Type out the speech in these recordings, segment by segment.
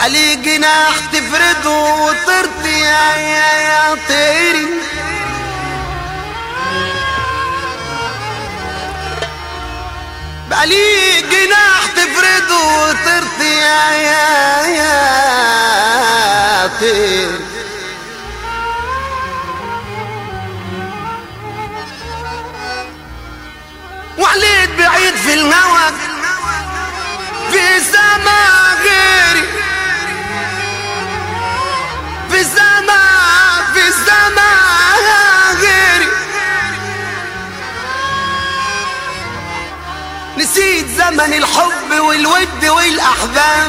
بقى لي جناح تفرده وطرت يا يا يا طيري بقى لي جناح تفرده وطرت يا يا يا طيري وعليت بعيد في الهوى في سما غيري في سما في سما غيري نسيت زمن الحب والود والأحباب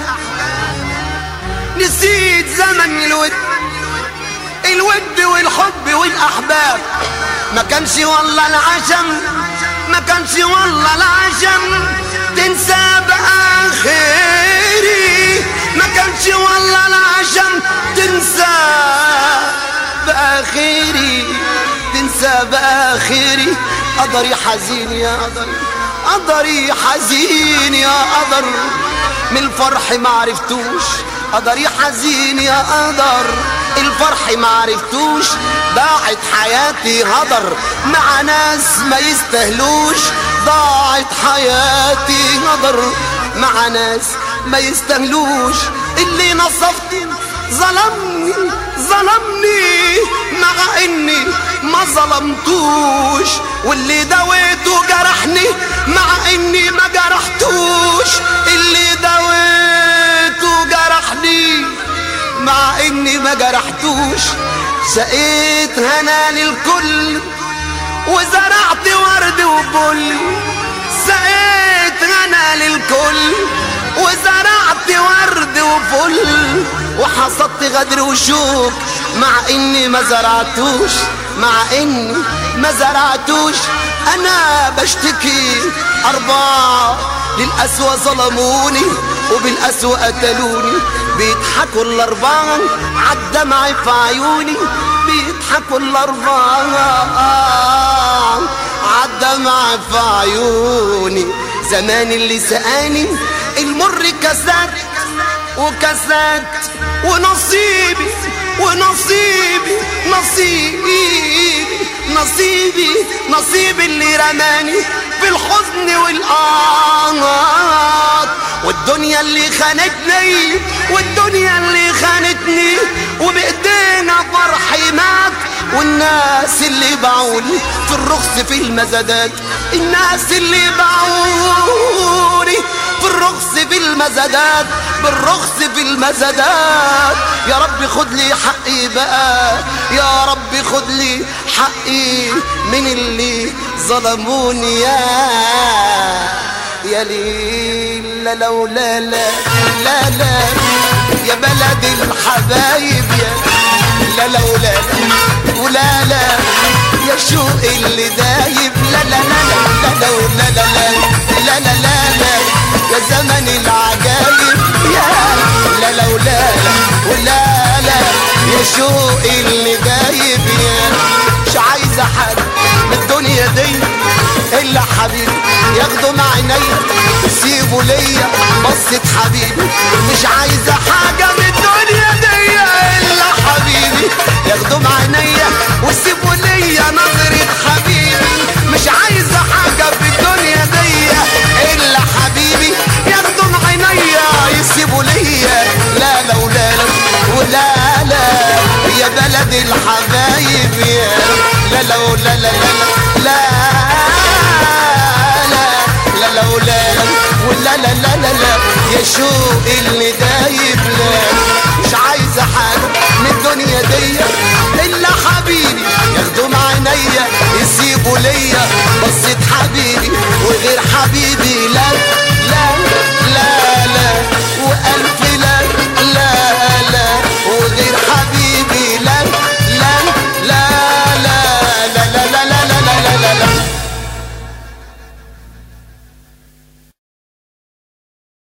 نسيت زمن الود الود والحب والأحباب ما كانش والله العشم ما كانش والله العشم تنسى بقى خيري ما كانش والله العشم تنسى بقى خيري تنسى بقى خيري قدري حزين يا قدر قدري حزين يا قدر من الفرح ما عرفتوش قدري حزين يا قدر الفرح ما عرفتوش ضاعت حياتي هدر مع ناس ما يستهلوش ضاعت حياتي هدر مع ناس ما يستهلوش اللي نصفت ظلمني ظلمني مع اني ما ظلمتوش واللي دويته جرحني مع اني ما جرحتوش اللي دويته جرحني مع اني ما جرحتوش سقيت هنا للكل وزرعت ورد وبل سقيت هنا للكل وزرعت ورد وفل وحصدت غدر وشوك مع اني ما زرعتوش مع اني ما زرعتوش انا بشتكي اربعة للأسوأ ظلموني وبالأسوأ قتلوني بيضحكوا الأربعة عالدمع في عيوني بيضحكوا الأربعة عالدمع في عيوني زمان اللي سقاني المر كسات وكسات ونصيبي ونصيبي نصيبي نصيبي نصيبي اللي رماني في الحزن والآهات والدنيا اللي خانتني والدنيا اللي خانتني وبإيدينا فرحي مات والناس اللي باعوني في الرخص في المزادات الناس اللي باعوني في الرخص في المزادات بالرخص في المزادات يا رب خد لي حقي بقى يا رب خد لي حقي من اللي ظلموني يا يا ليل لا لو لا لا لا لا يا بلد الحبايب يا لا لو لا لا ولا لا يا شوق اللي دايب لا لا لا لا لا لو لا لا لا لا لا لا لا يا زمن العجايب يا لا لا ولا لا ولا لا يا شوق اللي دايب يا مش عايزه حد من الدنيا دي الا حبيبي ياخده مع عينيا يسيبه ليا بصة حبيبي مش عايزه حاجه من الدنيا دي الا حبيبي ياخده مع عينيا ويسيبه ليا نظرة حبيبي مش عايزه حاجه في الدنيا دي الا حبيبي ياخده مع عينيا يسيبه ليا لا لا ولا لا ولا لا يا بلد الحبايب يا لا لا ولا لا لا لا لا لا لا ولا لا ولا لا لا لا لا يا شوق اللي دايب لا مش عايزه حاجه من الدنيا دي الا حبيبي ياخده مع عينيا يسيبه ليا بصة حبيبي وغير حبيبي لا لا